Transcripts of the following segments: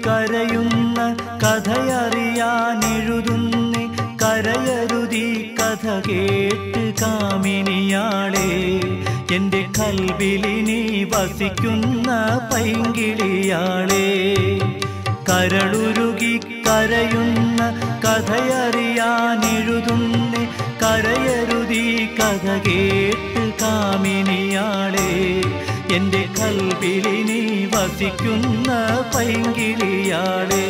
കരയുന്ന കഥയറിയാനെഴുതുന്നേ കരയരുതീ കഥ കേട്ട് കാമിനിയാളെ എൻ്റെ കൽവിലിനി വസിക്കുന്ന പൈങ്കിളിയാളെ കരളുരുകി കരയുന്ന കഥയറിയാനെഴുതുന്നേ കരയരുതീ കഥ കേട്ട് കാമിനിയാളെ എൻ്റെ കൽവിലിനി വസിക്കുന്ന പൈങ്കിളിയാളെ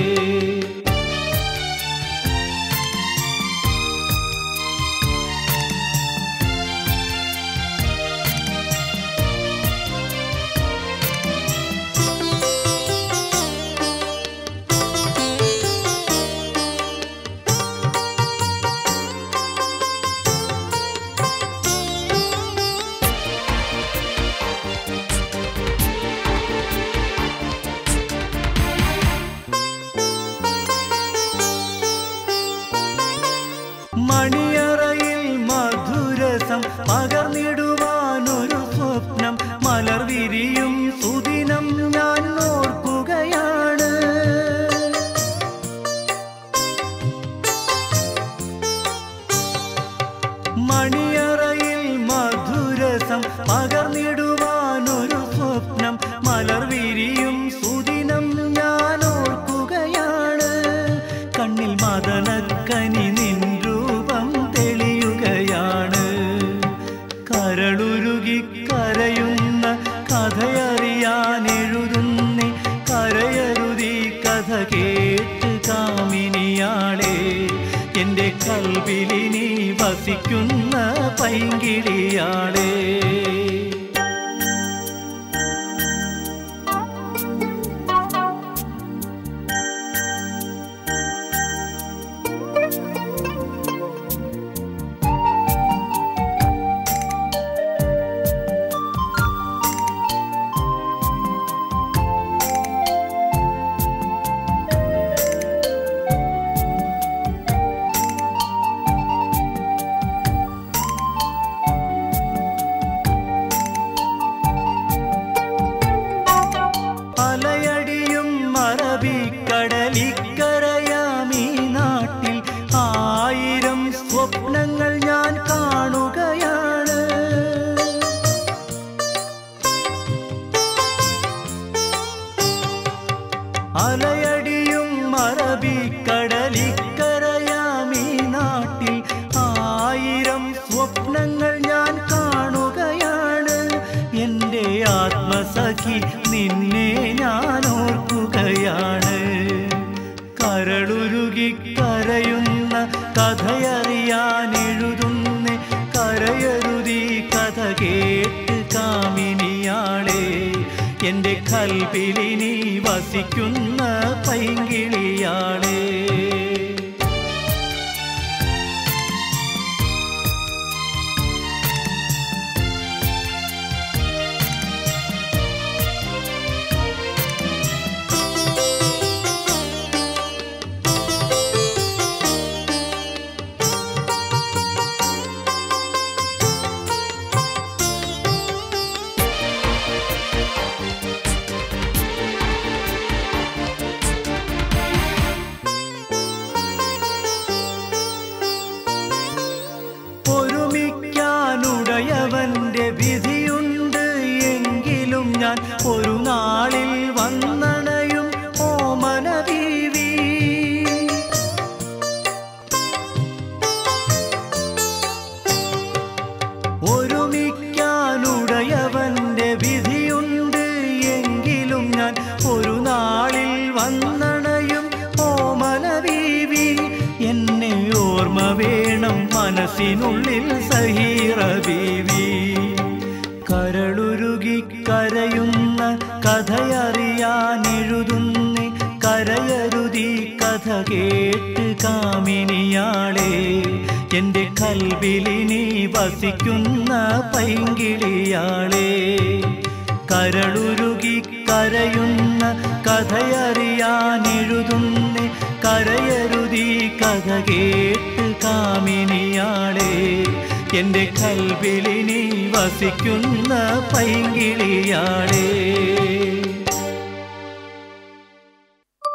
മണിയറയിൽ മധുരസം പകർന്നിടുവാനൊരു സ്വപ്നം മലർ വിരിയും സുദിനം ഞാൻ ഓർക്കുകയാണ് മണിയറയിൽ മധുരസം പകർന്നിടുവാനൊരു സ്വപ്നം മലർ വിരിയും സുദിനം ഞാൻ ഓർക്കുകയാണ് കണ്ണിൽ മദനക്കനി നിൻ രൂപം തെളിയുകയാണ് കരളുരുകി കരയുന്ന കഥയറിയാനെഴുതുന്നേ കരയരുതി കഥ കേട്ട് കാമിനിയാളെ എൻ്റെ കൽവിലിനി വസിക്കുന്ന പൈങ്കിളിയാളെ അലയടിയും മറവിക്കടലിക്കരയാമീ നാട്ടിൽ ആയിരം സ്വപ്നങ്ങൾ ഞാൻ കാണുകയാണ് അലയടിയും മറവിക്കടലിക്കരയാമീ നാട്ടിൽ ആയിരം സ്വപ്നങ്ങൾ ഞാൻ കാണുകയാണ് എൻ്റെ ആത്മസഖി നിന്നെ ഞാൻ ഓർക്കുകയാണ് കരളുരുകി കരയുന്ന കഥയറിയാനെഴുതുന്ന കരയരുതി കഥ കേട്ട് കാമിനിയാളെ എൻ്റെ കൽവിലിനി വസിക്കുന്ന പൈങ്കിളിയാളെ ഒരുമിക്കാനുടയവന്റെ വിധിയുണ്ട് എങ്കിലും ഞാൻ ഒരു നാളിൽ വന്നണയും ഓമന ബീവി ഒരുമിക്കാനുടയവന്റെ വിധിയുണ്ട് എങ്കിലും ഞാൻ ഒരു നാളിൽ വന്നണയും ഓമന ബീവി എന്നെ ഓർമ്മ വേണം മനസ്സിനുള്ളിൽ സഹീറ ബീവി കരളുരുകി കരയുന്ന കഥയറിയാനെഴുതുന്ന കരയരുതി കഥ കേട്ട് കാമിനിയാളെ എൻ്റെ കൽവിലിനി വസിക്കുന്ന പൈങ്കിളിയാളെ കരളുരുകി കരയുന്ന കഥയറിയാനെഴുതുന്ന കരയരുതി കഥ കേട്ട് കാമിനിയാളെ എൻ്റെ കൽവിലിനി വസിക്കുന്ന പൈങ്കിളിയാളെ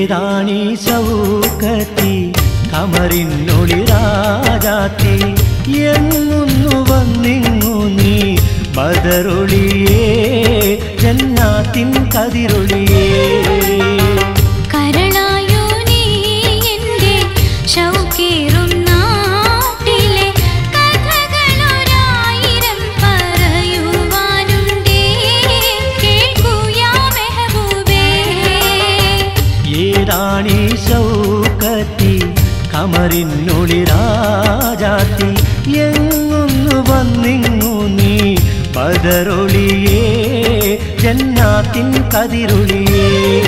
ഏതാണീ ശൗക്കത്തി കമറിനൊളി രാജാത്തി എങ്ങുന്നു വന്നിങ്ങു നീ ബദറൊളിയേ ജന്നാത്തിൻ കതിരൊളിയേ കരളായോ നീ എൻ്റെ ശൗക്കേറും നാട്ടിലെ കഥകളൊരായിരം പറയുവാനുണ്ടേ കേൾക്കൂ യാ മെഹബൂബേ ഏതാണീ ശൗക്കത്തി കമറിനൊളി രാജാത്തി എങ്ങുന്നു വന്നിങ്ങു നീ ബദറൊളിയേ ജന്നാത്തിൻ കതിരൊളിയേ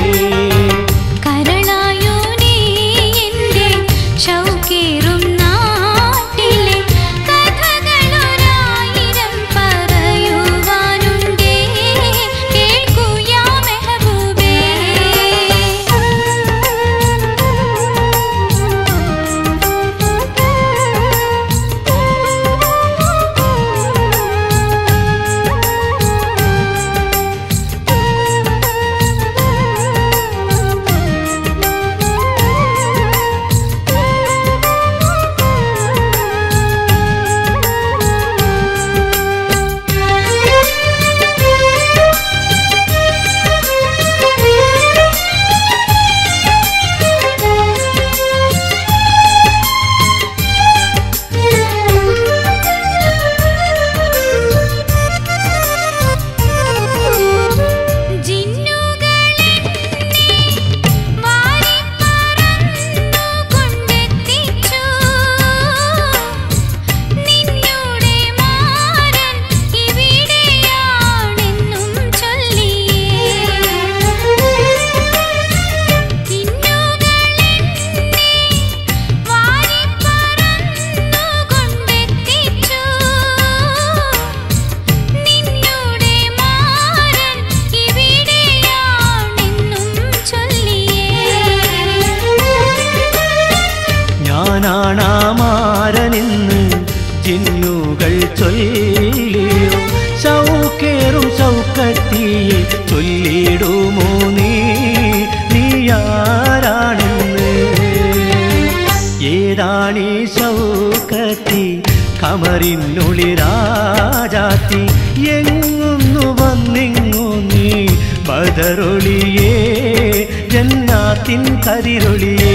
കരളായോ നീ എൻ്റെ ശൗക്കേറും നാട്ടിലെ കഥകളൊരായിരം പറയുവാനുണ്ടേ കേൾക്കൂ യാ മെഹബൂബേ നിന്നുടെ മാരൻ ഇവിടെയാണെന്നും ചൊല്ലിയേ ഞാനാണാമാരനിന്ന് ജിന്നുകൾ ചൊല്ലിയോ ശൗക്കേറും ശൗക്കത്തിയെ ചൊല്ലിടുമോ നീ നീയാരാണെന്ന് ഏതാണീ ശൗക്കത്തി കമറിനുളി രാജാത്തി എങ്ങുന്നു വന്നിങ്ങു നീ ബദറൊളിയേ ജന്നാത്തിൻ കതിരൊളിയേ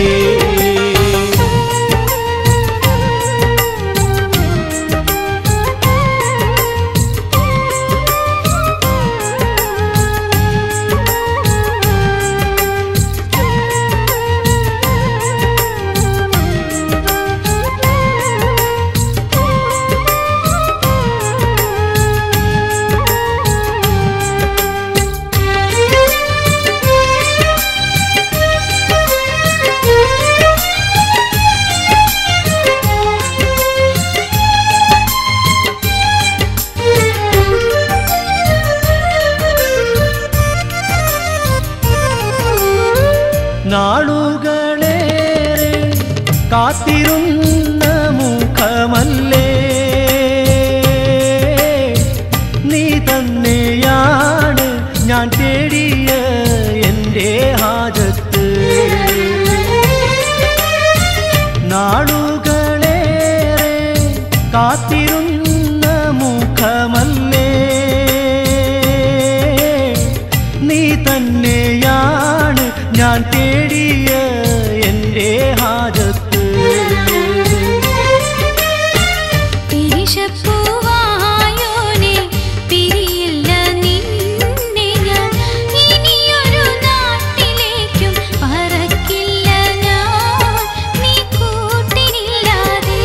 നാളുകളേറെ കാത്തിരുന്ന മുഖമല്ലേ നീ തന്നെയാണ് ഞാൻ തേടിയ എൻ്റെ ഹാജത്ത് നാളുകളേറെ കാത്തിരുന്ന മുഖമല്ലേ നീ തന്നെയാണ് ഞാൻ തേടിയ എൻ്റെ ഹാജത്ത് പിരിശപ്പൂവായോനെ പിരിയില്ല നിന്നെ ഞാൻ ഇനിയൊരു നാട്ടിലേക്കും പറക്കില്ല ഞാൻ നീ കൂട്ടിനില്ലാതെ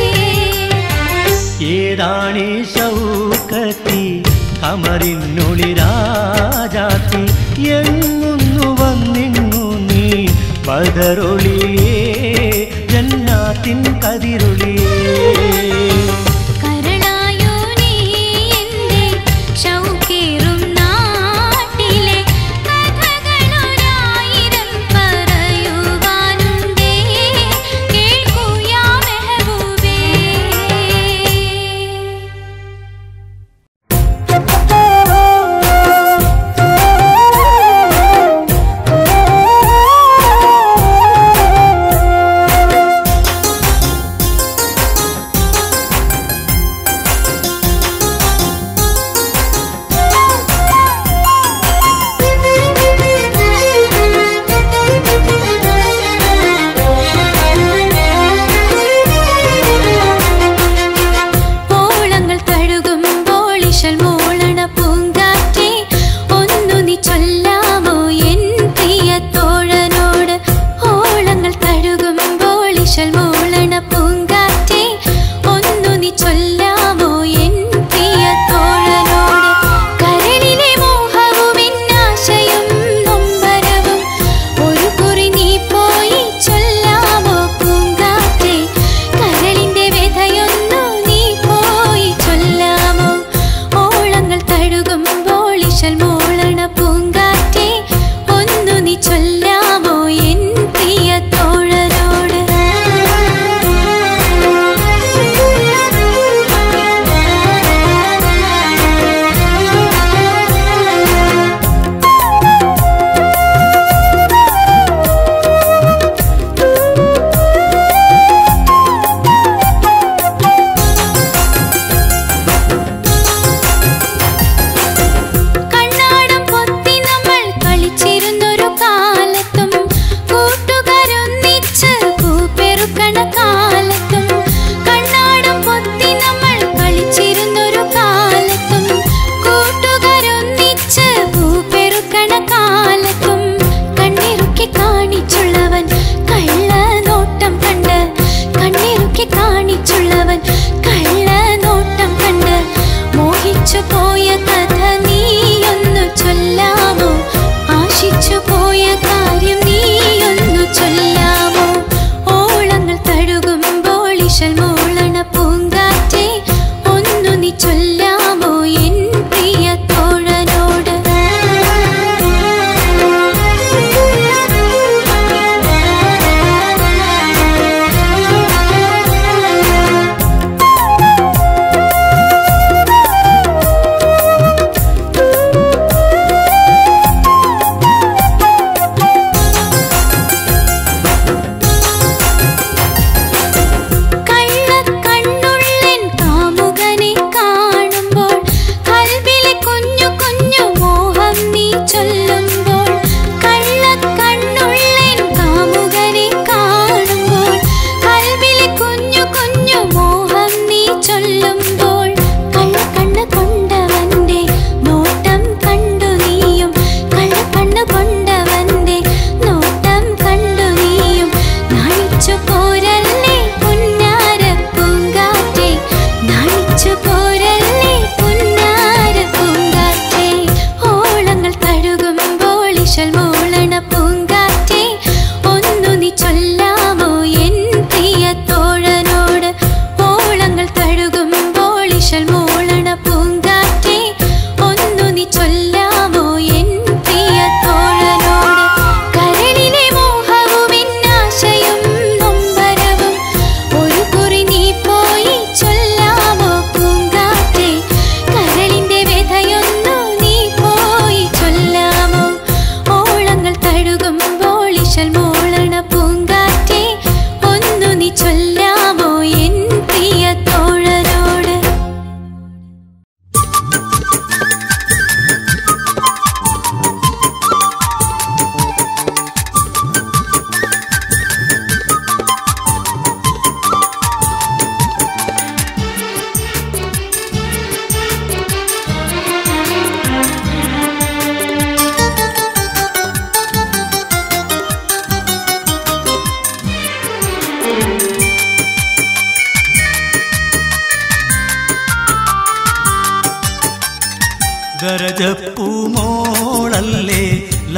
ഏതാണീ ശൗക്കത്തി കമറിനുളി രാജാത്തി എങ്ങുന്നു വന്നിങ്ങു നീ ബദറൊളിയേ ജന്നാത്തിൻ കതിരൊളിയേ കരളായോ നീ എൻ്റെ ശൗക്കേറും നാട്ടിലെ കഥകളൊരായിരം പറയുവാനുണ്ടേ കേൾക്കൂ യാ മെഹബൂബേ ആ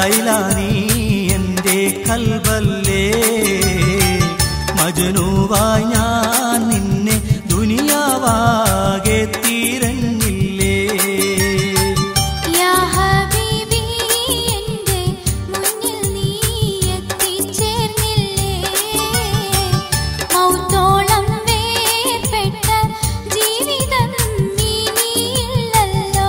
ലൈല നീ എൻ്റെ കൽബല്ലേ മജനുവായി ഞാൻ നിന്നെ ദുനിയാവാകെ തീരഞ്ഞില്ലേ യാ ഹബീബി എൻ്റെ മുന്നിൽ നീ എത്തിച്ചേർന്നില്ലേ മൗത്തോളം വേർപെട്ട ജീവിതം ഇനിയില്ലല്ലോ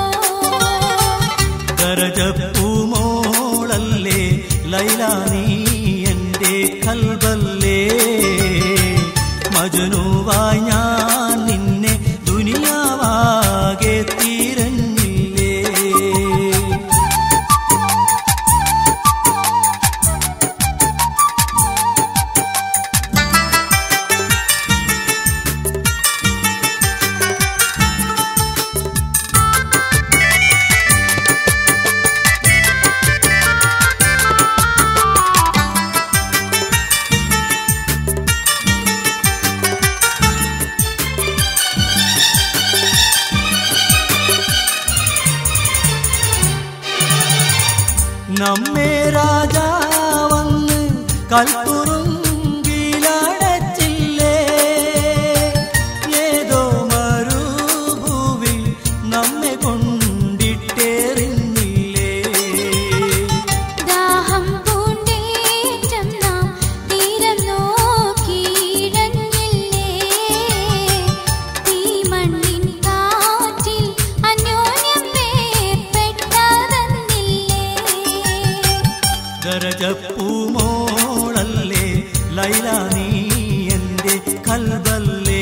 ദരജപ്പൂമോളല്ലേ ലൈല നീ എൻ്റെ കൽബല്ലേ മജനുവായി ഞാൻ നിന്നെ ദുനിയാവാകെ തീരഞ്ഞില്ലേ നമ്മെ രാജാവന്ന് കൽത്തുറുങ്കിലടച്ചില്ലേ ഏതോ മരുഭൂവിൽ നമ്മെ കൊണ്ടിട്ടേറിഞ്ഞില്ലേ ദാഹം പൂണ്ടേറ്റം നാം തീരം നോക്കിയിടഞ്ഞില്ലേ തീമണ്ണിൻ കാറ്റിൽ അന്യോന്യം വേർപെട്ടതെന്നില്ലേ ദരജപ്പൂമോളല്ലേ ലൈല നീ എൻ്റെ കൽബല്ലേ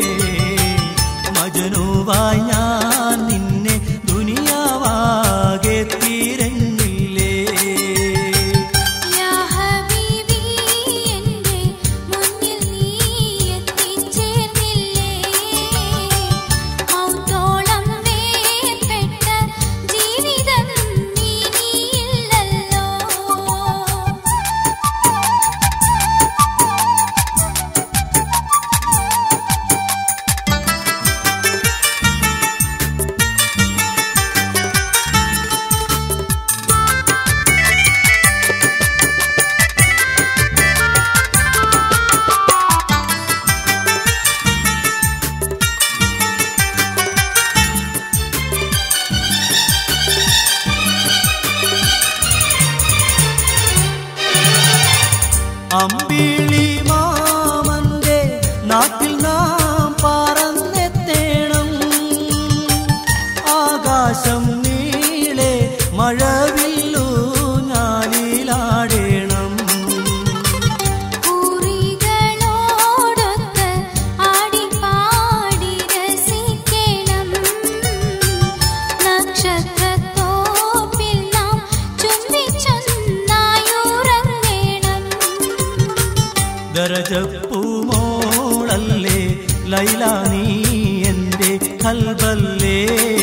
മജനുവായി ഞാൻ നിന്നെ ദുനിയാവാകെ തീരഞ്ഞില്ലേ യാ ഹബീബി എൻ്റെ മുന്നിൽ നീ എത്തിച്ചേർന്നില്ലേ മൗത്തോളം വേർപെട്ട ജീവിതം ഇനിയില്ലല്ലോ അമ്പിളി മാമന്റെ നാട്ടിൽ നാം പറന്നെത്തേണം ആകാശം നീളെ മഴവില്ലു ഞാലിലാടേണം പൂരികളോടൊത്ത് ആടിപ്പാടി രസിക്കണം നക്ഷത്രത്തോപ്പിൽ നാം ചുംബിച്ചൊന്നായുറങ്ങണം ദരജപ്പൂമോളല്ലേ ലൈല നീ എൻ്റെ കൽബല്ലേ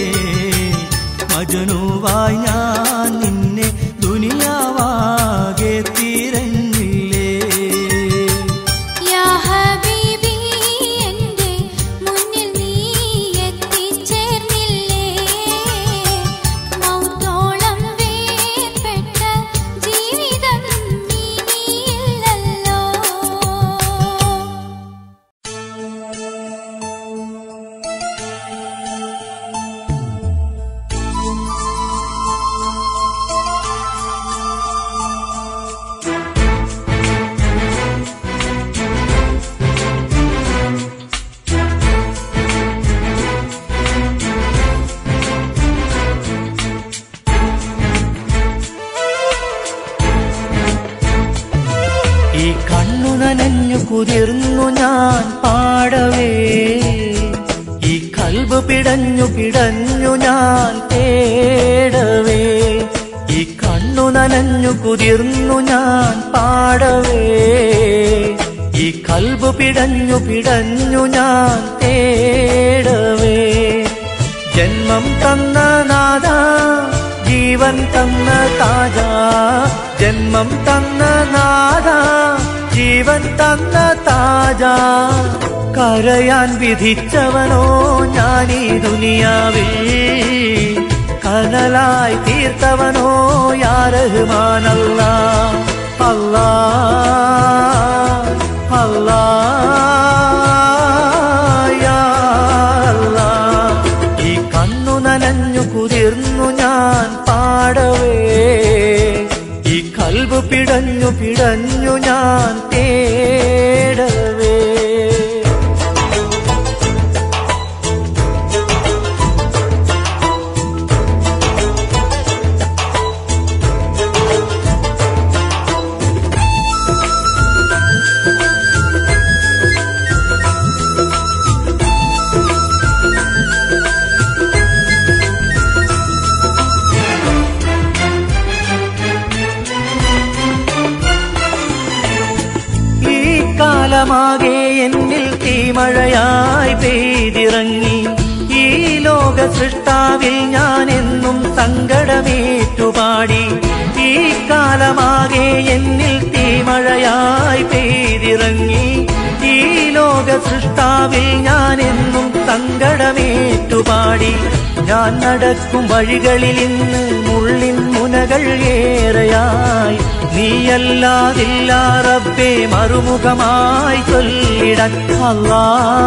മജനുവായി ഞാൻ നിന്നെ ദുനിയാവാകെ തീരഞ്ഞില്ലേ യാ ഹബീബി എൻ്റെ മുന്നിൽ നീ എത്തിച്ചേർന്നില്ലേ മൗത്തോളം വേർപെട്ട ജീവിതം ഇനിയില്ലല്ലോ ഈ കണ്ണു നനഞ്ഞു കുതിർന്നു ഞാൻ പാടവേ ഈ കൽബ് പിടഞ്ഞു പിടഞ്ഞു ഞാൻ തേടവേ ഈ കണ്ണു നനഞ്ഞു കുതിർന്നു ഞാൻ പാടവേ ഈ കൽബ് പിടഞ്ഞു പിടഞ്ഞു ഞാൻ തേടവേ ജന്മം തന്ന നാദ ജീവൻ തന്ന താജ ജന്മം തന്ന നാദ ജീവൻ തന്ന താജ കരയാൻ വിധിച്ചവനോ ഞാനീ ദുനിയാവിൽ കനലായി തീർത്തവനോ യാ റഹ്മാൻ അല്ലാ അല്ലാ അല്ലാ യാ അല്ലാ. ഈ കണ്ണു നനഞ്ഞു കുതിർന്നു ഞാൻ പാടവേ ഈ കൽബ് പിടഞ്ഞു പിടഞ്ഞു ഞാൻ തേടവേ ഈ കാലമാകെ എന്നിൽ തീമഴയായി പെയ്തിറങ്ങി ഈ ലോക സൃഷ്ടാവിൽ ഞാൻ എന്നും സങ്കടമേറ്റുപാടി ഈ കാലമാകെ എന്നിൽ തീമഴയായി പെയ്തിറങ്ങി ഈ ലോക സൃഷ്ടാവിൽ ഞാൻ എന്നും സങ്കടമേറ്റുപാടി ഞാൻ നടക്കും വഴികളിൽ ഇന്ന് മുള്ളിൻ മുനകൾ ഏറെയായി നീയല്ലാതില്ല റബ്ബേ മറുമുഖമായി ചൊല്ലിടാൻ അല്ലാ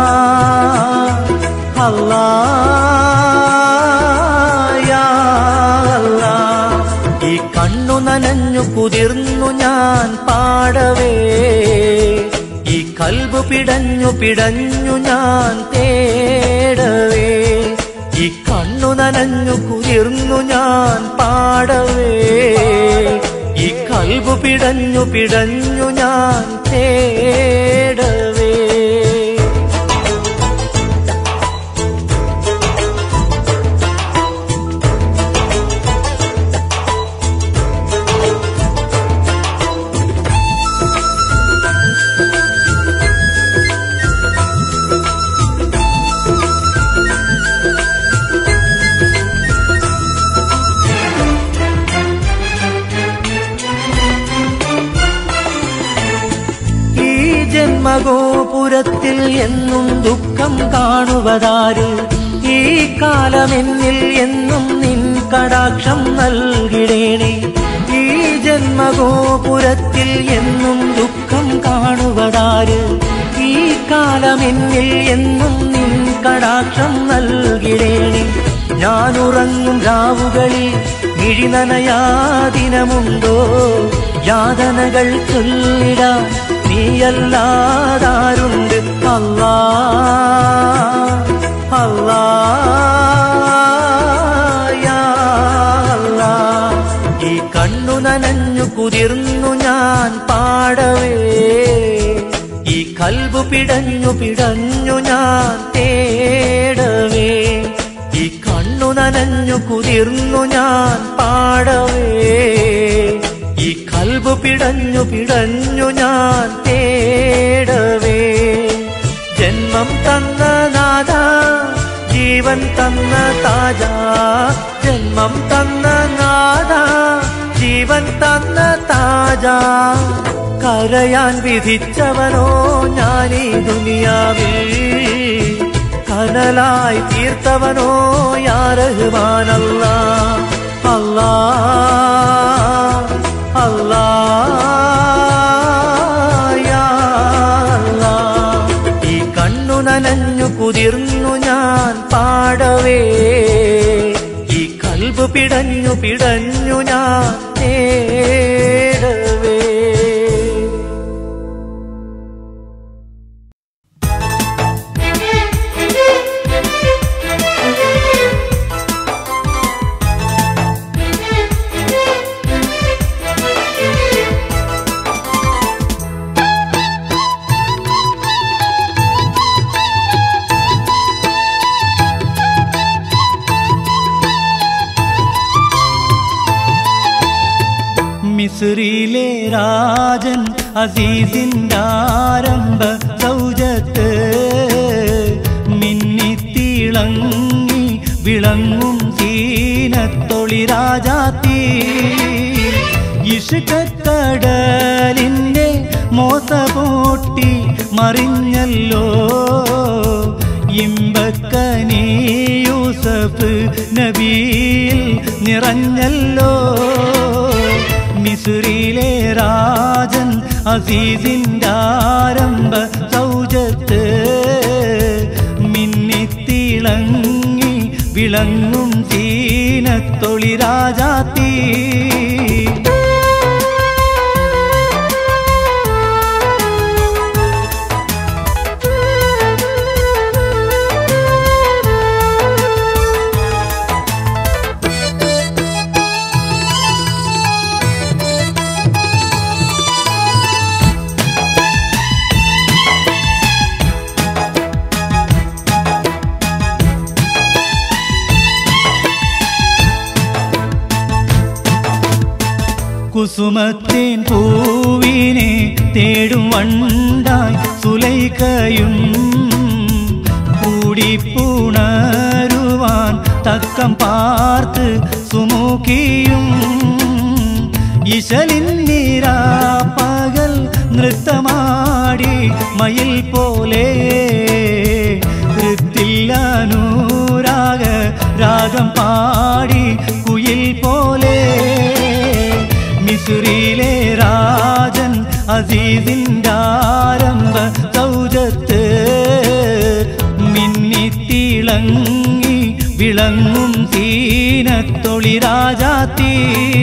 അല്ലാ യാ അല്ലാ. ഈ കണ്ണു നനഞ്ഞു കുതിർന്നു ഞാൻ പാടവേ ഈ കൽബ് പിടഞ്ഞു പിടഞ്ഞു ഞാൻ തേടവേ ഈ കണ്ണു നനഞ്ഞു കുതിർന്നു ഞാൻ പാടവേ ഈ കൽബ് പിടഞ്ഞു പിടഞ്ഞു ഞാൻ തേടവേ ഈ ജന്മഗോപുരത്തിൽ എന്നും ദുഃഖം കാണുവതാര് ഈ കാലമെന്നിൽ എന്നും നിൻ കടാക്ഷം നൽകിടേണേ ഈ ജന്മഗോപുരത്തിൽ എന്നും ദുഃഖം കാണുവതാര് ഈ കാലമെന്നിൽ എന്നും നിൻ കടാക്ഷം നൽകിടേണേ ഞാൻ ഉറങ്ങും രാവുകളിൽ മിഴിനനയാദിനമുണ്ടോ യാതനകൾ ചൊല്ലിടാൻ നീയല്ലാതാരുണ്ട് അല്ലാ അല്ലാ യാ അല്ലാ. ഈ കണ്ണു നനഞ്ഞു കുതിർന്നു ഞാൻ പാടവേ ഈ കൽബ് പിടഞ്ഞു പിടഞ്ഞു ഞാൻ തേടവേ ഈ കണ്ണു നനഞ്ഞു കുതിർന്നു ഞാൻ പാടവേ ഈ കൽബ് പിടഞ്ഞു പിടഞ്ഞു ഞാൻ തേടവേ ജന്മം തന്ന നാഥ ജീവൻ തന്ന താജ ജന്മം തന്ന നാഥ ജീവൻ തന്ന താജ കരയാൻ വിധിച്ചവനോ ഞാനീ ദുനിയാവിൽ കനലായി തീർത്തവനോ യാറഹ്മാനല്ല അല്ലാ അല്ലാ യാ അല്ലാ. ഈ കണ്ണു നനഞ്ഞു കുതിർന്നു ഞാൻ പാടവേ ഈ കൽബ് പിടഞ്ഞു പിടഞ്ഞു ഞാൻ തേടവേ മിസ്രിയിലെ രാജൻ അസീസിന്റെ ആരംഭ സൗജത്ത് മിന്നിത്തിളങ്ങി വിളങ്ങും സീനത്തൊളി രാജാത്തി ഇഷ്കക്കടലിന്റെ മോസപൂട്ടി മറിഞ്ഞല്ലോ ഇമ്പക്കനീ യൂസഫ് നബിയിൽ നിറഞ്ഞല്ലോ അസീസിൻ്റെ ആരംഭ സൗജത്ത് മിന്നിത്തിളങ്ങി വിളങ്ങും സീനത്തൊളി രാജാത്തീ കുസുമത്തേൻ പൂവിനെ തേടും വണ്ടായി സുലൈക്കയും കൂടിപ്പുണരുവാൻ തക്കം പാർത്ത് സുമുഖിയും ഇശലിന്നിരാ പകൽ നൃത്തമാടി മയിൽ പോലെ കൃത്തില്ലനൂരാഗ രാഗം പാടി കുയിൽ പോലെ മിസുറിയിലെ രാജൻ അസീസിൻ്റെ ആരംഭ സൗജത്ത് മിന്നിത്തിളങ്ങി വിളങ്ങും സീനത്തൊളി രാജാത്തീ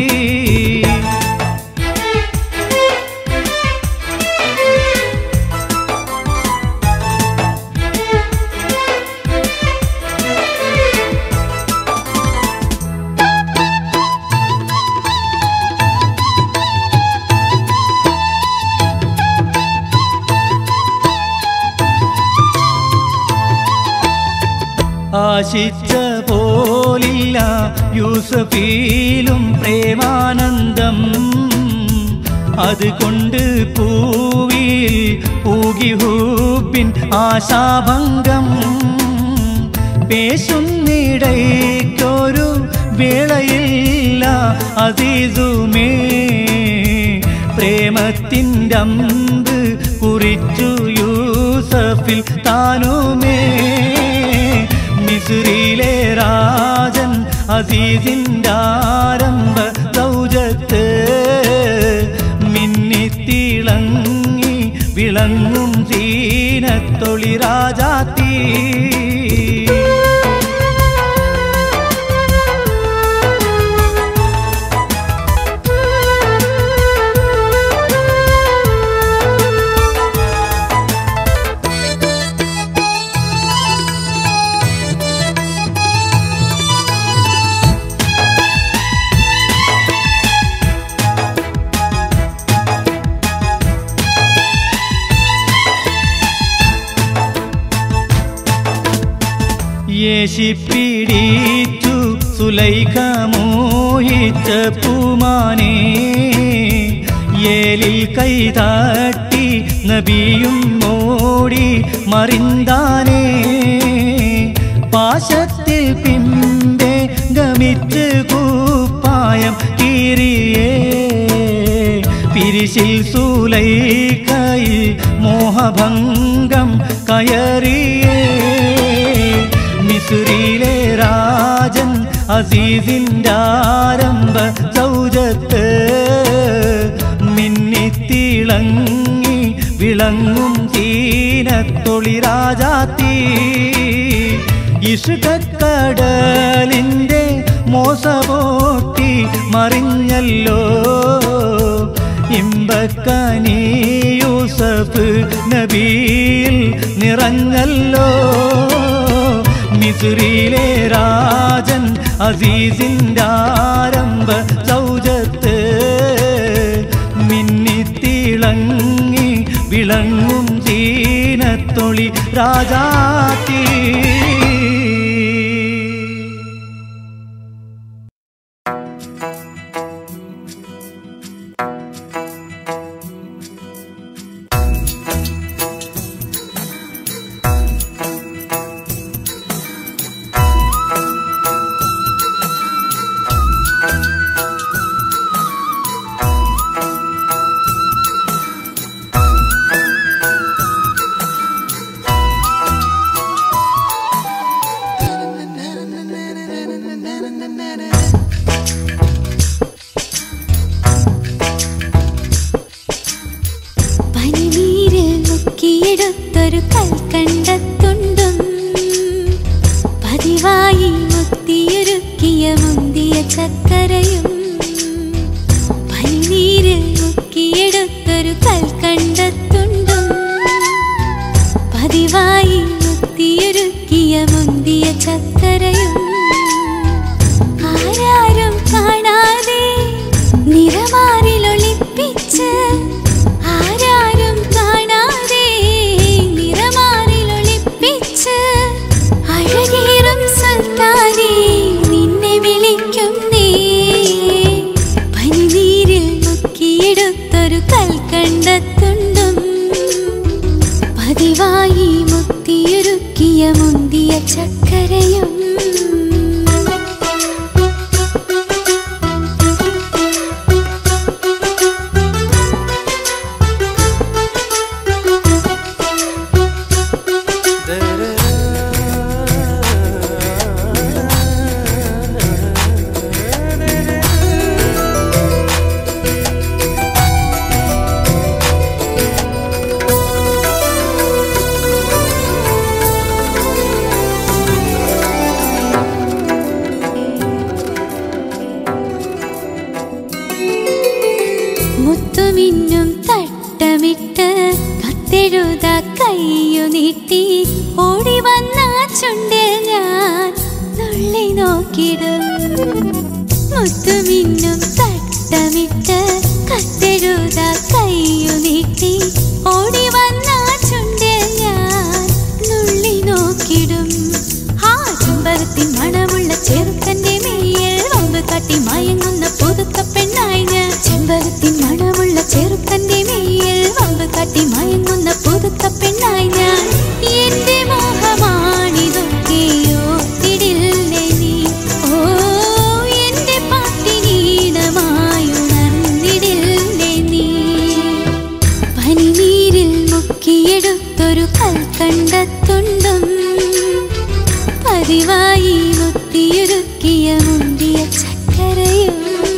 ആശിച്ച പോലില്ല യൂസഫീലും പ്രേമാനന്ദം അതുകൊണ്ട് പൂവിൽ പൂകിഹൂപ്പിൻ ആശാഭംഗം പേശുന്നിടയ്ക്കൊരു വേളയില്ല അതീതുമേ പ്രേമത്തിൻ്റെ അമ്പ് കുറിച്ചു യൂസഫിൽ താനുമേ മിസുറിയിലെ രാജൻ അസീസിൻ്റെ ആരംഭ സൗജത്ത് മിന്നിത്തിളങ്ങി വിളങ്ങും സീനത്തൊളി രാജാത്തീ യേശിപ്പിടിച്ചു സുലൈഖ മോഹിച്ച പൂമാനെ ഏലിൽ കൈതാട്ടി നബിയും ഓടി മറിന്താനേ പാശത്തിൽ പിമ്പെ ഗമിച്ച് കൂപ്പായം കീറിയേ പിരിശിൽ സൂലൈക്കൈ മോഹഭംഗം കയറിയേ മിസുറിയിലെ രാജൻ അസീസിൻ്റെ ആരംഭ സൗജത്ത് മിന്നിത്തിളങ്ങി വിളങ്ങും തീനത്തൊളി രാജാത്തീ ഇഷ്കക്കടലിൻ്റെ മോസപോട്ടി മറിഞ്ഞല്ലോ ഇമ്പക്കനി യൂസഫ് നബിയിൽ നിറഞ്ഞല്ലോ മിസുറിയിലെ രാജൻ അസീസിൻ്റെ ആരംഭ സൗജത്ത് മിന്നിത്തിളങ്ങി വിളങ്ങും തീനത്തൊളി രാജാത്തീ ഇടുത്തൊരു കൽക്കണ്ടത്തുണ്ടും പതിവായി മുത്തിയൊരുക്കിയ മുന്തിയ ചക്കരയും പനിനീരിൽ മുക്കിയെടുത്തൊരു കൽക്കണ്ടത്തുണ്ടും പതിവായി മുത്തിയൊരുക്കിയ മുന്തിയ ചക്കരയും ആരാരും കാണാതെ നിറമാറിലൊളിപ്പിച്ച് ആരാരും കാണാതെ നിറമാറിലൊളിപ്പിച്ച് അഴകേറും സുൽത്താനെ നിന്നെ വിളിക്കുന്നേ പനിനീരിൽ മുക്കിയെടുത്തൊരു കൽക്കണ്ടത്തുണ്ടും പതിവായി മുത്തിയൊരുക്കിയ മുന്തിയ ചക്കരയും മുത്തുമിന്നും തട്ടമിട്ട് കത്തെഴുത കയ്യു നീട്ടി ഓടി വന്ന ചുണ്ടിൽ ഞാൻ നുള്ളി നോക്കിടും മുത്തുമിന്നും തട്ടമിട്ട് കത്തെഴുത കയ്യു നീട്ടി ഓടി വന്ന ചുണ്ടിൽ ഞാൻ നുള്ളി നോക്കിടും ആ ചുംബരത്തിൻ മണമുള്ള ചെറുക്കന്റെ മേയിൽ വമ്പ് കാട്ടി മയങ്ങുന്ന പുതുക്ക പെണ്ണായി ഞാൻ ചെമ്പരത്തിൻ മണമുള്ള ചെറുക്കന്റെ മേയിൽ വമ്പ് കാട്ടി മയങ്ങുന്ന പുതുക്ക പെണ്ണായി ഞാൻ എന്റെ മോഹമാണിതൊക്കെയോ തിടില്ലേ നീ ഓ എന്റെ പാട്ടിനീടമായുണർന്നിടില്ലേ നീ പനിനീരിൽ മുക്കിയെടുത്തൊരു കൽക്കണ്ടത്തുണ്ടും പതിവായി മുത്തിയൊരുക്കിയ മുന്തിയ ചക്കരയും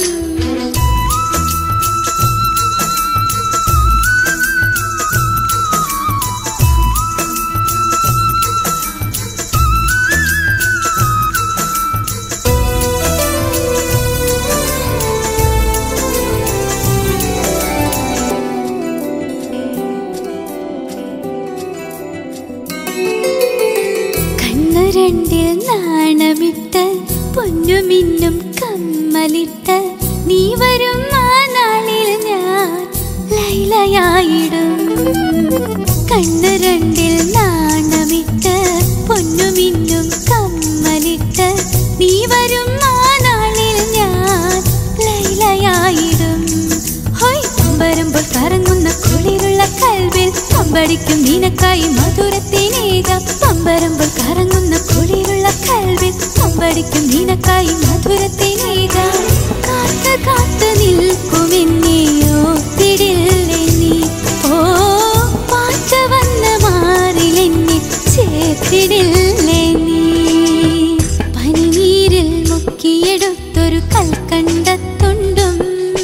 കണ്ണു രണ്ടിൽ നാണമിട്ട് പൊന്നുമിന്നും കമ്മലിട്ട് നീ വരും ആ നാളിൽ ഞാൻ ലൈലയായിടും കണ്ണു രണ്ടിൽ നാണമിട്ട് പൊന്നുമിന്നും കമ്മലിട്ട് നീ വരും ആ നാളിൽ ഞാൻ ലൈലയായിടും ഹോയ് പമ്പരമ്പോൾ കറങ്ങുന്ന കുളിരുള്ള കൽവിൽ പമ്പടിക്കും നിനക്കായി മധുരത്തിനേകം പമ്പരമ്പോൾ കറങ്ങുന്ന കുളിരുള്ള കൽവിൽ പമ്പടിക്കും നിനക്കായി മധുരത്തിനേകം കാത്ത് കാത്ത് നിൽക്കുമെന്നെയോ തിടില്ലേ നീ ഓ പാറ്റ വന്ന മാറിലെന്നെ ചേർത്തിടില്ലേ നീ പനിനീരിൽ മുക്കിയെടുത്തൊരു കൽക്കണ്ടത്തുണ്ടും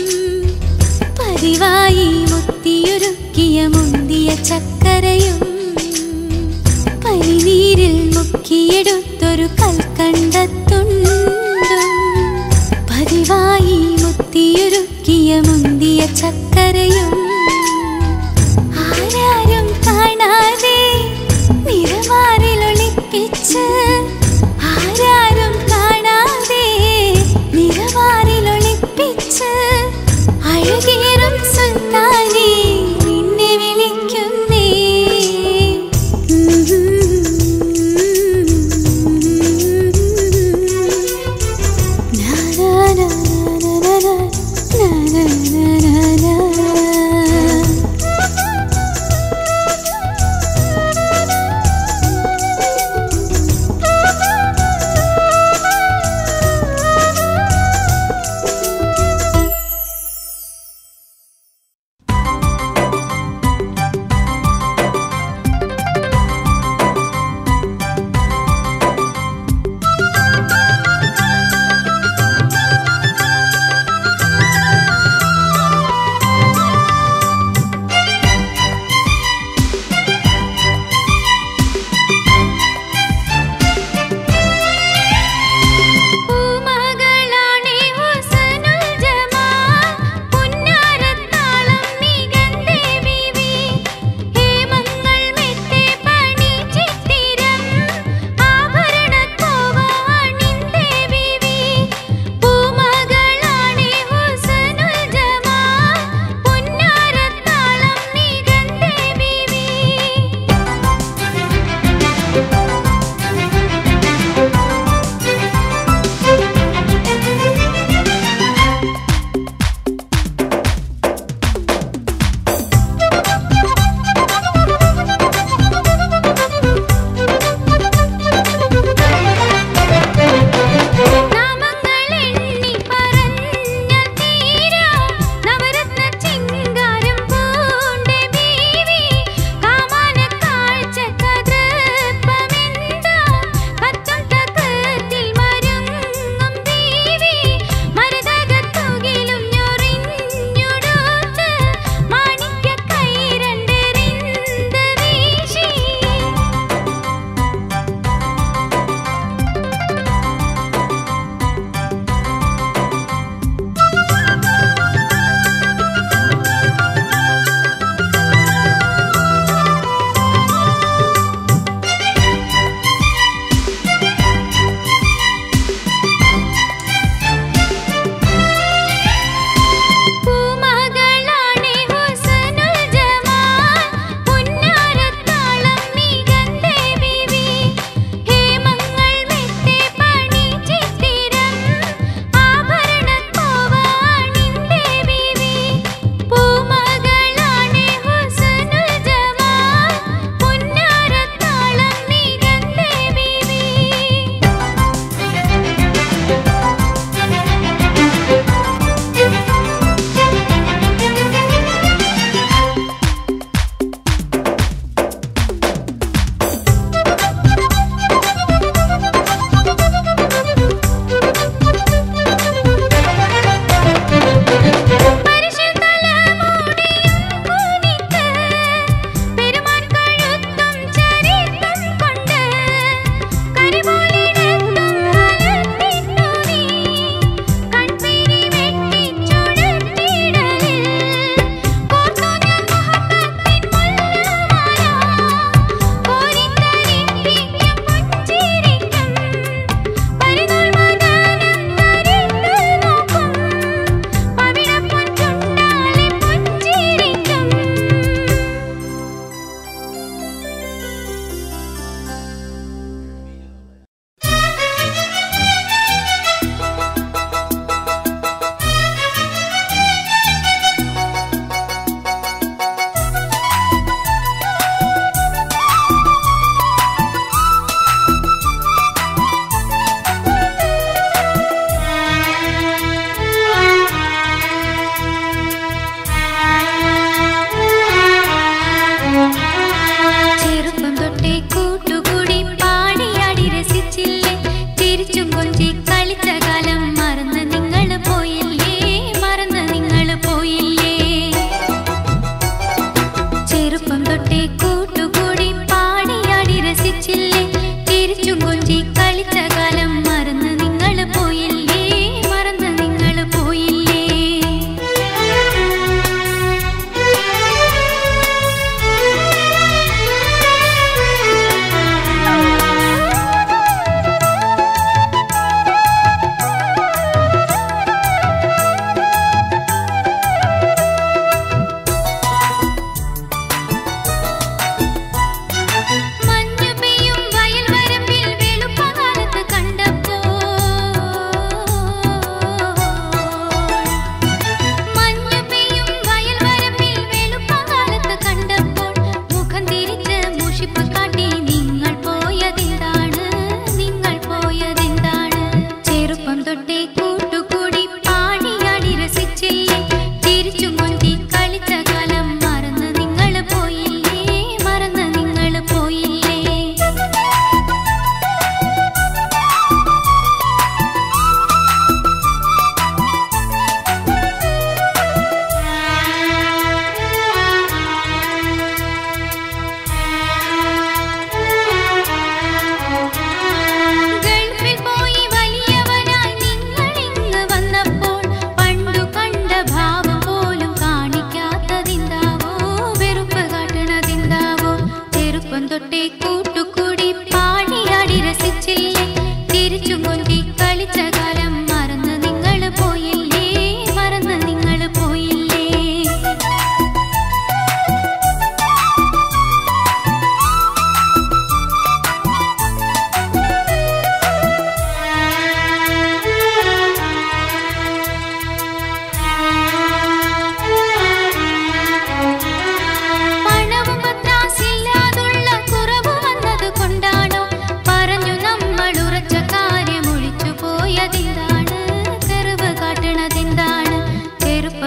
പതിവായി മുത്തിയൊരുക്കിയ മുന്തിയ ചക്കരയും പനിനീരിൽ മുക്കിയെടുത്തൊരു കൽക്കണ്ടത്തുണ്ടും പതിവായി മുത്തിയൊരുക്കിയ മുന്തിയ ചക്കരയും ആരാരും കാണാതെ നിറമാറിലൊളിപ്പിച്ച് ആരാരും കാണാതെ നിറമാറിലൊളിപ്പിച്ച് അഴകേറും സുൽത്താനെ നിന്നെ വിളിക്കുന്നേ നാ നാ നാ നാ നാ നാ നാ നാ നാ നാ നാ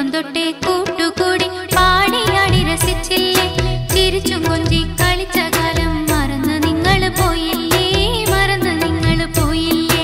തൊട്ടേ കൂട്ടുകൂടി പാടിയാടി രസിച്ചില്ലേ ചിരിച്ചും കൊഞ്ചി കളിച്ച കാലം മറന്ന് നിങ്ങൾ പോയില്ലേ മറന്ന് നിങ്ങൾ പോയില്ലേ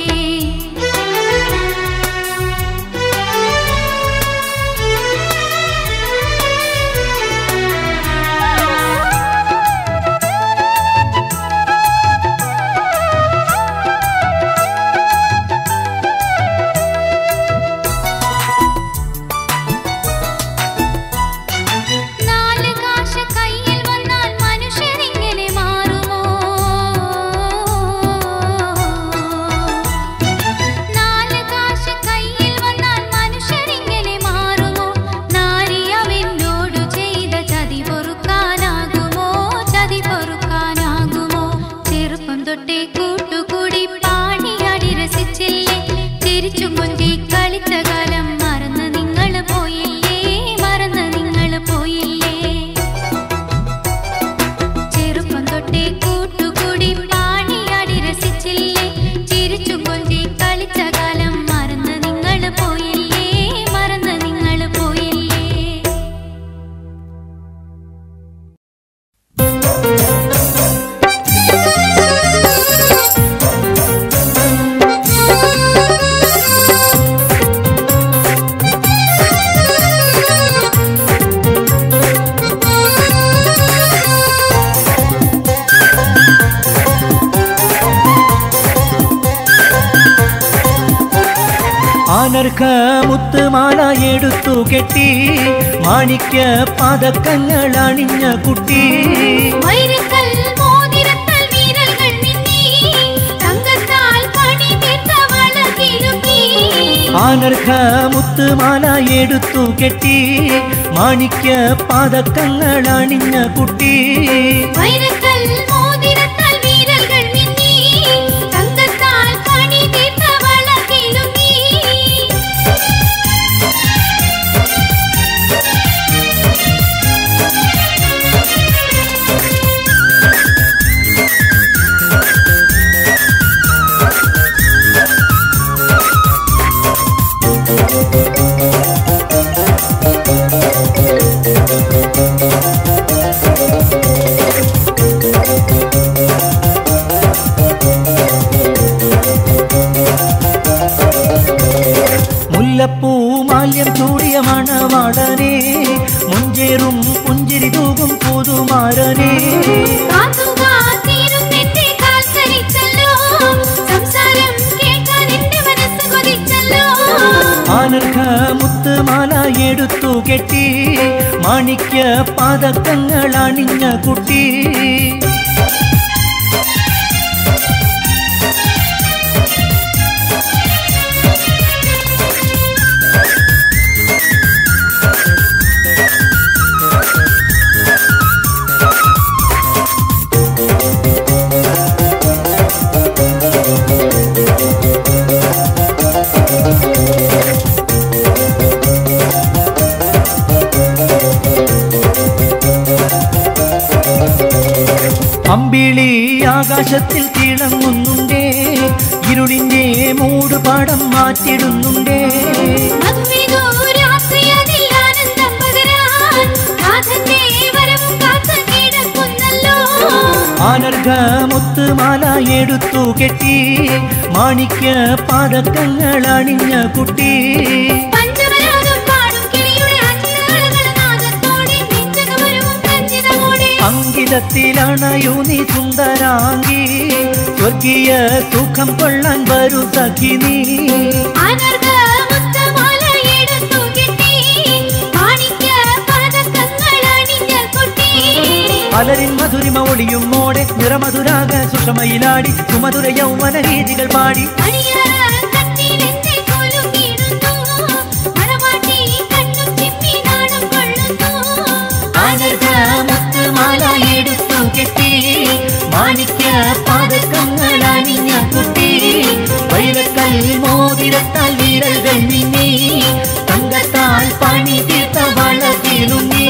നാല് കാശ് കയ്യിൽ വന്നാൽ മനുഷ്യരിങ്ങനെ മാറുമോ നാല് കാശ് കയ്യിൽ വന്നാൽ മനുഷ്യരിങ്ങനെ മാറുമോ നാരി അവനോടു ചെയ്ത ചതി പൊറുക്കാനാകുമോ ചതി പൊറുക്കാനാകുമോ ചെറുപ്പം തൊട്ടേ കൂട്ടുകൂടി പാടിയാടി രസിച്ചില്ലേ ചിരിച്ചും കൊഞ്ചി കളിച്ച കാലം മറന്ന് നിങ്ങൾ പോയില്ലേ മറന്ന് നിങ്ങൾ പോയില്ലേ ചെറുപ്പം തൊട്ടേ കൂട്ടുകൂടി പാടിയാടി രസിച്ചില്ലേ ചിരിച്ചും കൊഞ്ചി കളിച്ച കാലം മറന്ന് നിങ്ങൾ പോയില്ലേ മറന്ന് നിങ്ങൾ പോയില്ലേ ആനർക്ക മുത്തുമാല എടുത്തു കെട്ടി മാണിക്യ പതക്കങ്ങൾ അണിഞ്ഞ കുട്ടി വൈരക്കൽ മോതിരത്താൽ വീരൽകൾ മിന്നി തങ്കത്താൽ പണി തീർത്ത വളകിലുക്കി ആനർക്ക മുത്തുമാല എടുത്തു കെട്ടി മാണിക്യ പതക്കങ്ങൾ അണിഞ്ഞ കുട്ടി വൈരക്കൽ മോതിരത്താൽ വീരൽകൾ മിന്നി തങ്കത്താൽ പണി തീർത്ത വളകിലുക്കി മുല്ലപ്പൂ മാല്യം ചൂടിയ മണവാടനെ മുഞ്ചേറും പുഞ്ചിരി തൂകും പുതുമാരനെ കാത്തുകാത്തിരും എന്റെ കാൽ ധരിച്ചല്ലോ. സംസാരം കേൾക്കാൻ എന്റെ മനസ്സ് കൊതിച്ചല്ലോ. ആനർക്ക മുത്തുമാല എടുത്തു കെട്ടി മാണിക്യ പതക്കങ്ങൾ അണിഞ്ഞ കുട്ടി അമ്പിളി ആകാശത്തിൽ തിളങ്ങുന്നുണ്ടേ ഇരുളിന്റെ മൂടുപാടം മാറ്റിടുന്നുണ്ടേ മധുവിധു രാത്രിയതിൽ ആനന്ദം പകരാൻ നാഥന്റെ വരവും കാത്ത് കിടക്കുന്നല്ലോ. ആനർഘ മുത്തുമാല എടുത്തു കെട്ടി മാണിക്യ പതക്കങ്ങൾ അണിഞ്ഞ കുട്ടി പഞ്ചമരാഗം പാടും കിളിയുടെ അഞ്ചുതാളങ്ങൾ നാദത്തോടെ നെഞ്ചകമരവും കഞ്ചിതമോടെ അങ്കിതത്തിലണയൂ നീ സുന്ദരാങ്കി സ്വർഗീയ സുഖം കൊള്ളാൻ വരൂ സഖി നീ അനർഘ മുത്തമാല എടുത്തു കെട്ടി മാണിക്യ പതക്കങ്ങൾ അണിഞ്ഞ കുട്ടി അലരിൻ മധുരിമ ഒളിയും മോടെ നിറമധുരാക സുഷമയിലാടി സുമധുര യൗവന രീതികൾ പാടി അണിയറ കട്ടിലെന്നെ കുലുങ്ങിടുന്നു. മണവാട്ടി കണ്ണും ചിമ്മി നാണം കൊള്ളുന്നു. ആനർഘ മുത്തുമാല എടുത്തു കെട്ടി മാണിക്യ പതക്കങ്ങൾ അണിഞ്ഞ കുട്ടി വൈരക്കൽ മോതിരത്താൽ വീരകൾ മിന്നി തങ്കത്താൽ പണി തീർത്ത വളർത്തിലുങ്ങി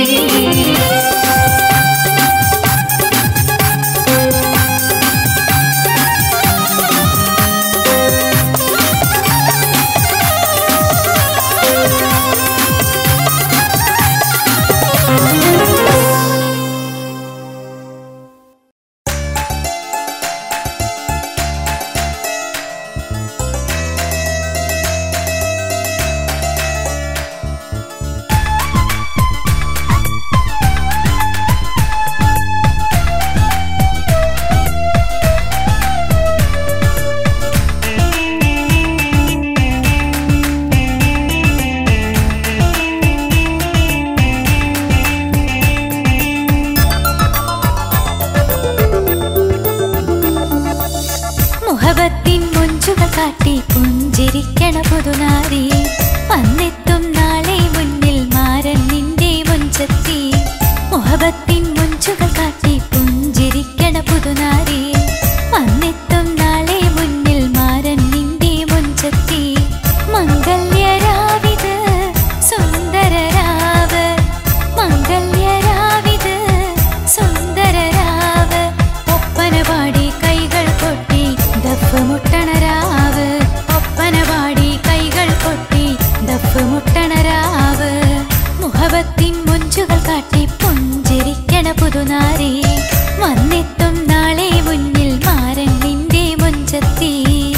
മുഹബത്തിൻ മുഞ്ചുകൾ കാട്ടി പുഞ്ചിരിക്കണ പുതുനാരി വന്നെത്തും നാളെ മുന്നിൽ മാരൻ നിന്റെ മുഞ്ചത്തി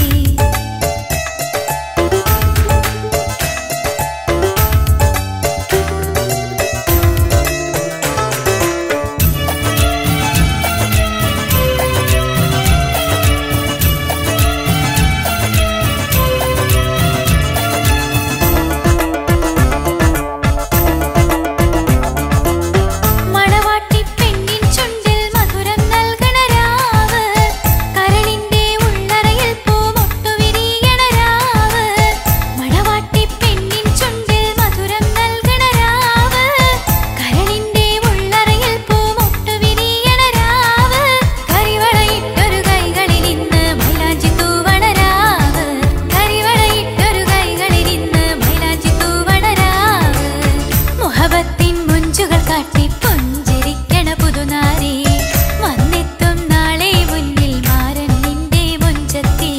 മണവാട്ടി പെണ്ണിൻ ചുണ്ടിൽ മധുരം നൽകണ രാവ് കരളിന്റെ ഉള്ളറയിൽ പൂമൊട്ടു വിരിയണ രാവ് മണവാട്ടി പെണ്ണിൻ ചുണ്ടിൽ മധുരം നൽകണ രാവ് കരളിന്റെ ഉള്ളറയിൽ പൂമൊട്ടു വിരിയണ രാവ് കരിവളയിട്ടൊരു കൈകളിൽ ഇന്ന് മൈലാഞ്ചി തൂവണ രാവ് കരിവളയിട്ടൊരു കൈകളിൽ ഇന്ന് മൈലാഞ്ചി തൂവണ രാവ് മുഹബത്തിൻ മുഞ്ചുകൾ കാട്ടി പുഞ്ചിരിക്കണ പുതുനാരി വന്നെത്തും നാളെ മുന്നിൽ മാരൻ നിന്റെ മുഞ്ചത്തി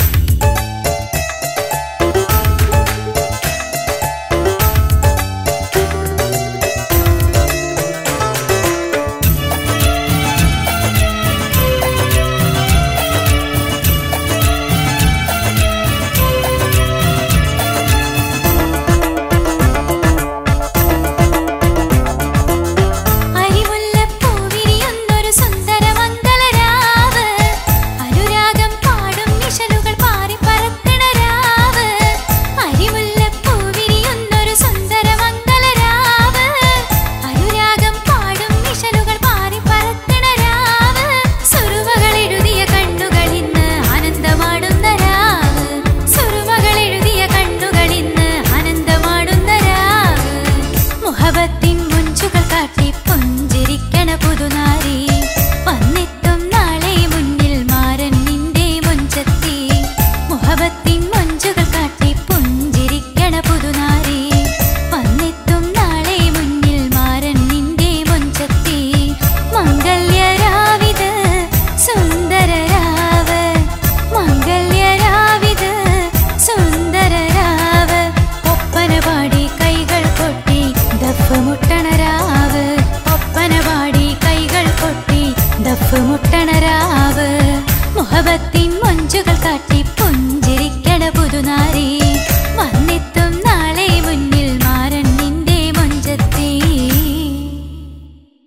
അരിമുല്ലപ്പൂവിരിയുന്നൊരു സുന്ദര മംഗളരാവ് അനുരാഗം പാടും നിശലുകൾ പാറി പറക്കണ രാവ് അരിമുല്ലപ്പൂവിരിയുന്നൊരു സുന്ദര മംഗളരാവ് അനുരാഗം പാടും നിശലുകൾ പാറി പറക്കണ രാവ് സുറുമകൾ എഴുതിയ കണ്ണുകൾ ഇന്ന് ആനന്ദമാടുന്ന രാവ് സുറുമകൾ എഴുതിയ കണ്ണുകൾ ഇന്ന് ആനന്ദമാടുന്ന രാവ് മുഹബത്തിൻ മുഞ്ചുകൾ കാട്ടി പുഞ്ചിരിക്കണ പുതുനാരി വന്നെത്തും നാളെ മുന്നിൽ മാരൻ നിന്റെ മുഞ്ചത്തി മുഹബത്തിൻ മുഞ്ചുകൾ കാട്ടി പുഞ്ചിരിക്കണ പുതുനാരി വന്നെത്തും നാളെ മുന്നിൽ മാരൻ നിന്റെ മുഞ്ചത്തി മംഗല്യരാവിത് സുന്ദരരാവ് മംഗല്യരാവിത് സുന്ദരരാവ് ഒപ്പന പാടി കൈകൾ കൊട്ടി ദഫ് മുട്ടണരാവ് ഒപ്പന പാടി കൈകൾ കൊട്ടി ദഫ് മുട്ടണരാവ് മുഹബത്തി